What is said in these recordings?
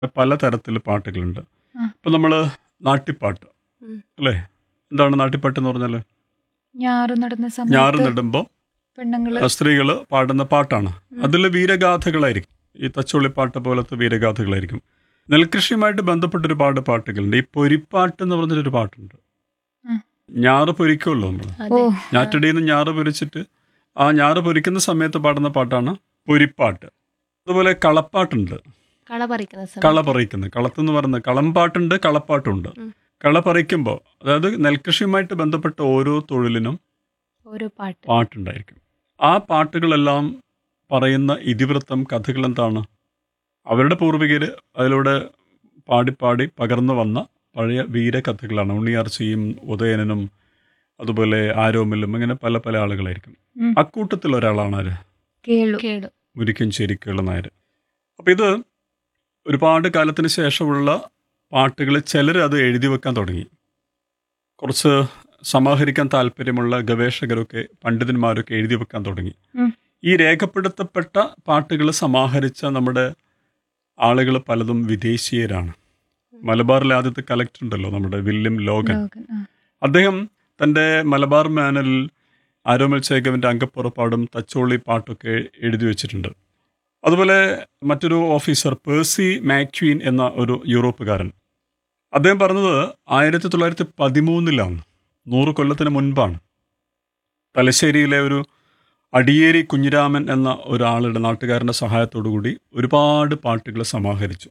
പലതരത്തിൽ പാട്ടുകളുണ്ട് ആ. ഇപ്പം നമ്മൾ നാട്ടിപ്പാട്ട് ഉം. അല്ലേ എന്താണ് നാട്ടിപ്പാട്ട് എന്ന് പറഞ്ഞാൽ ഞാറ് നടന്ന ഞാറ് സമയത്ത് നടുമ്പോൾ പെണ്ണുങ്ങള് സ്ത്രീകൾ പാടുന്ന പാട്ടാണ് അതിൽ വീരഗാഥകളായിരിക്കും ഈ തച്ചുള്ളിപ്പാട്ട് പോലത്തെ വീരഗാഥകളായിരിക്കും നെൽകൃഷിയുമായിട്ട് ബന്ധപ്പെട്ടൊരു പാട് പാട്ടുകളുണ്ട് ഈ പൊരിപ്പാട്ട് എന്ന് പറഞ്ഞൊരു പാട്ടുണ്ട് ഉം. ഞാറ് പൊരിക്കുമല്ലോ നമ്മൾ ഓ അതെ ഞാറ്റടിയിൽ നിന്ന് ഞാറ് പൊരിച്ചിട്ട് ആ ഞാറ് പൊരിക്കുന്ന സമയത്ത് പാടുന്ന പാട്ടാണ് പൊരിപ്പാട്ട് അതുപോലെ കളപ്പാട്ടുണ്ട് കള പറിക്കുന്ന സമയം കള പറിക്കുന്നത് കളത്തെന്ന് പറയുന്നത് കളംപാട്ടുണ്ട് കളപ്പാട്ടുണ്ട് ഉം. കള പറിക്കുമ്പോൾ അതായത് നെൽകൃഷിയുമായിട്ട് ബന്ധപ്പെട്ട ഓരോ തൊഴിലിനും ഒരു പാട്ട് പാട്ടുണ്ടായിരിക്കും ആ പാട്ടുകളെല്ലാം പറയുന്ന ഇതിവൃത്തം കഥകൾ എന്താണ് അവരുടെ പൂർവികർ അതിലൂടെ പാടി പാടി പകർന്നു വന്ന പഴയ വീരകഥകളാണ് ഉണ്ണിയാർച്ചയും ഉദയനനും അതുപോലെ ആരോമിലും ഇങ്ങനെ പല പല ആളുകളായിരിക്കും ഉം. അക്കൂട്ടത്തിൽ ഒരാളാണ് ആര് കേളു കേടു മുരിക്കഞ്ചേരി കേള നായർ അപ്പം ഇത് ഒരുപാട് കാലത്തിന് ശേഷമുള്ള പാട്ടുകൾ ചിലർ അത് എഴുതി വെക്കാൻ തുടങ്ങി കുറച്ച് സമാഹരിക്കാൻ താല്പര്യമുള്ള ഗവേഷകരൊക്കെ പണ്ഡിതന്മാരൊക്കെ എഴുതി വെക്കാൻ തുടങ്ങി ഉം. ഈ രേഖപ്പെടുത്തപ്പെട്ട പാട്ടുകൾ സമാഹരിച്ച നമ്മുടെ ആളുകൾ പലതും വിദേശീയരാണ് മലബാറിലെ ആദ്യത്തെ കലക്ടർ ഉണ്ടല്ലോ നമ്മുടെ വില്യം ലോഗൻ ലോകൻ ആ. അദ്ദേഹം തൻ്റെ മലബാർ മാനലിൽ ആരോമൽ ചേകവിൻ്റെ അങ്കപ്പുറപ്പാടും തച്ചോളി പാട്ടൊക്കെ എഴുതി വെച്ചിട്ടുണ്ട് അതുപോലെ മറ്റൊരു ഓഫീസർ പേഴ്സി മാക്വീൻ എന്ന ഒരു യൂറോപ്പുകാരൻ അദ്ദേഹം പറഞ്ഞത് ആയിരത്തി തൊള്ളായിരത്തി പതിമൂന്നിലാണ് നൂറ് കൊല്ലത്തിന് മുൻപാണ് തലശ്ശേരിയിലെ ഒരു അടിയേരി കുഞ്ഞിരാമൻ എന്ന ഒരാളുടെ നാട്ടുകാരൻ്റെ സഹായത്തോടു കൂടി ഒരുപാട് പാട്ടുകൾ സമാഹരിച്ചു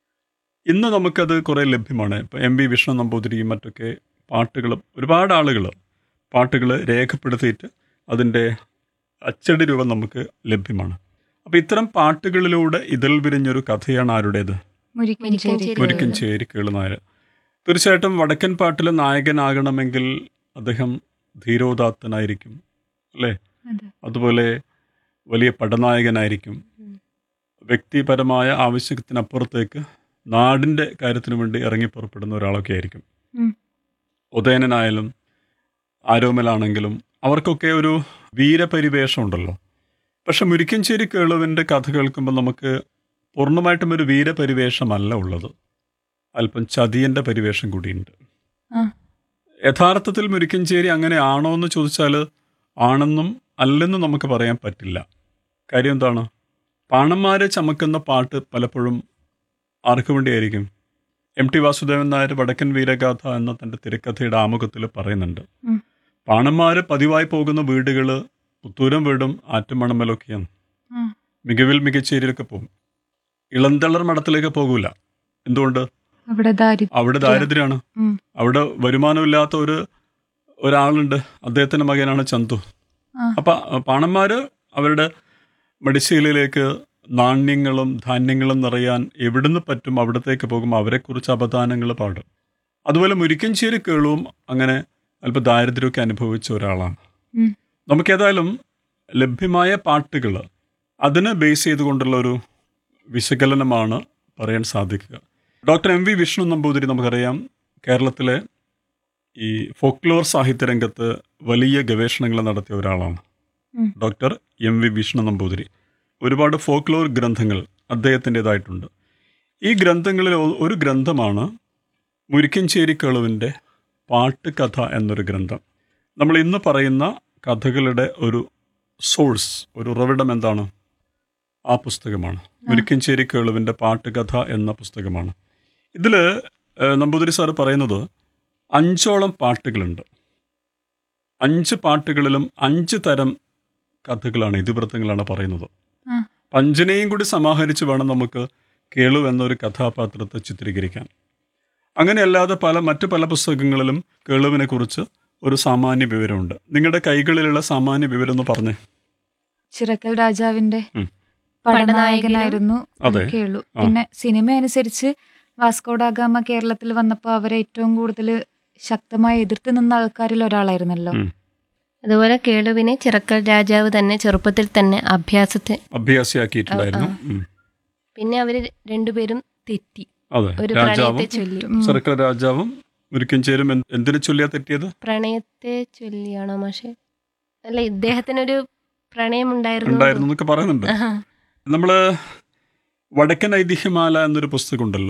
ഇന്ന് നമുക്കത് കുറേ ലഭ്യമാണ് ഇപ്പോൾ എം വി വിഷ്ണു നമ്പൂതിരിയും മറ്റൊക്കെ പാട്ടുകൾ ഒരുപാട് ആളുകൾ പാട്ടുകൾ രേഖപ്പെടുത്തിയിട്ട് അതിൻ്റെ അച്ചടി രൂപം നമുക്ക് ലഭ്യമാണ് അപ്പോൾ ഇത്തരം പാട്ടുകളിലൂടെ ഇതിൽ വിരിഞ്ഞൊരു കഥയാണ് ആരുടേത് മുരിക്കഞ്ചേരി മുരിക്കഞ്ചേരി. മുരിക്കൻ ചേരി കേളുനായർ തീർച്ചയായിട്ടും വടക്കൻ പാട്ടിൽ നായകനാകണമെങ്കിൽ അദ്ദേഹം ധീരോദാത്തനായിരിക്കും അല്ലേ അതെ. അതുപോലെ വലിയ പടനായകനായിരിക്കും ഉം. വ്യക്തിപരമായ ആവശ്യത്തിനപ്പുറത്തേക്ക് നാടിൻ്റെ കാര്യത്തിന് വേണ്ടി ഇറങ്ങി പുറപ്പെടുന്ന ഒരാളൊക്കെ ആയിരിക്കും ഉം. ഉദയനനായാലും ആരോമലാണെങ്കിലും അവർക്കൊക്കെ ഒരു വീരപരിവേഷം ഉണ്ടല്ലോ പക്ഷെ മുരിക്കഞ്ചേരി കേളുവിൻ്റെ കഥ കേൾക്കുമ്പോൾ നമുക്ക് പൂർണ്ണമായിട്ടും ഒരു വീരപരിവേഷമല്ല ഉള്ളത് അല്പം ചതിയൻ്റെ പരിവേഷം കൂടിയുണ്ട് ആ. യഥാർത്ഥത്തിൽ മുരിക്കഞ്ചേരി അങ്ങനെ ആണോ എന്ന് ചോദിച്ചാൽ ആണെന്നും അല്ലെന്നും നമുക്ക് പറയാൻ പറ്റില്ല കാര്യം എന്താണ് പാണന്മാരെ ചമക്കുന്ന പാട്ട് പലപ്പോഴും ആർക്കു വേണ്ടിയായിരിക്കും എം ടി വാസുദേവൻ നായർ വടക്കൻ വീരഗാഥ എന്ന തൻ്റെ തിരക്കഥയുടെ ആമുഖത്തിൽ പറയുന്നുണ്ട് ഉം. പാണന്മാർ പതിവായി പോകുന്ന വീടുകൾ പുത്തൂരം വീടും ആറ്റുമണമലൊക്കെയാണ് ഉം. മികവിൽ മികച്ചേരിയിലൊക്കെ പോകും ഇളന്തളർ മഠത്തിലേക്ക് പോകൂല എന്തുകൊണ്ട് അവിടെ ദാരി അവിടെ ദാരിദ്ര്യമാണ് ഉം. അവിടെ വരുമാനമില്ലാത്ത ഒരു ഒരാളുണ്ട് അദ്ദേഹത്തിൻ്റെ മകനാണ് ചന്തു ആ. അപ്പം പാണന്മാർ അവരുടെ മടിശീലയിലേക്ക് നാണ്യങ്ങളും ധാന്യങ്ങളും നിറയാൻ എവിടുന്ന് പറ്റും അവിടത്തേക്ക് പോകുമ്പോൾ അവരെക്കുറിച്ച് അപദാനങ്ങൾ പാടും അതുപോലെ മുരിക്കഞ്ചേരി കേളുവും അങ്ങനെ അല്പം ദാരിദ്ര്യമൊക്കെ അനുഭവിച്ച ഒരാളാണ് ഉം. നമുക്കേതായാലും ലഭ്യമായ പാട്ടുകൾ അതിനെ ബേസ് ചെയ്തുകൊണ്ടുള്ള ഒരു വിശകലനമാണ് പറയാൻ സാധിക്കുക doctor M V Vishnu Namboothiri നമുക്കറിയാം കേരളത്തിലെ ഈ ഫോക്ലോർ സാഹിത്യരംഗത്ത് വലിയ ഗവേഷണങ്ങൾ നടത്തിയ ഒരാളാണ് ഉം. Doctor M V Vishnu Namboothiri ഒരുപാട് ഫോക്ലോർ ഗ്രന്ഥങ്ങൾ അദ്ദേഹത്തിൻ്റെതായിട്ടുണ്ട് ഈ ഗ്രന്ഥങ്ങളിൽ ഒ- ഒരു ഗ്രന്ഥമാണ് മുരിക്കഞ്ചേരി കേളുവിൻ്റെ പാട്ടുകഥ എന്നൊരു ഗ്രന്ഥം നമ്മൾ ഇന്ന് പറയുന്ന കഥകളുടെ ഒരു സോഴ്സ് ഒരു ഉറവിടം എന്താണ് ആ പുസ്തകമാണ് മുരിക്കഞ്ചേരി കേളുവിൻ്റെ പാട്ടുകഥ എന്ന പുസ്തകമാണ് ഇതിൽ നമ്പൂതിരി സാറ് പറയുന്നത് അഞ്ചോളം പാട്ടുകളുണ്ട് അഞ്ച് പാട്ടുകളിലും അഞ്ച് തരം കഥകളാണ് ഇതിവൃത്തങ്ങളാണ് പറയുന്നത് ആ. പഞ്ചനെയും കൂടി സമാഹരിച്ച് വേണം നമുക്ക് കേളു എന്നൊരു കഥാപാത്രത്തെ ചിത്രീകരിക്കാൻ അങ്ങനെയല്ലാതെ പല മറ്റു പല പുസ്തകങ്ങളിലും കേളുവിനെ കുറിച്ച് ഒരു സാമാന്യ വിവരമുണ്ട് നിങ്ങളുടെ കൈകളിലുള്ള സാമാന്യ വിവരം എന്ന് പറഞ്ഞേ ചിറക്കൽ രാജാവിന്റെ ഉം. പടനായകനായിരുന്നു അതെ. കേളു ആ. പിന്നെ സിനിമ അനുസരിച്ച് വാസ്കോഡാഗാമ കേരളത്തിൽ വന്നപ്പോൾ അവരെ ഏറ്റവും കൂടുതൽ ശക്തമായി എതിർത്ത് നിന്ന ആൾക്കാരിൽ ഒരാളായിരുന്നല്ലോ ഉം. അതുപോലെ കേളുവിനെ ചിറക്കൽ രാജാവ് തന്നെ ചെറുപ്പത്തിൽ തന്നെ അഭ്യാസത്തെ അഭ്യാസിയാക്കിയിട്ടുണ്ടായിരുന്നു ഉം. പിന്നെ അവര് രണ്ടുപേരും തെറ്റി അതെ ഒരു രാജാവും പ്രണയത്തെ ചൊല്ലി ഉം. സർക്കിൾ രാജാവും മുരിക്കഞ്ചേരും എന്ത് എന്തിനെ ചൊല്ലിയാ തെറ്റിയത് പ്രണയത്തെ ചൊല്ലിയാണോ മാഷെ അല്ല ഇദ്ദേഹത്തിനൊരു പ്രണയം ഉണ്ടായിരുന്നു ഉണ്ടായിരുന്നു എന്നൊക്കെ പറയുന്നുണ്ട് ആഹാ. നമ്മള് വടക്കൻ ഐതിഹ്യമാല എന്നൊരു പുസ്തകം ഉണ്ടല്ലോ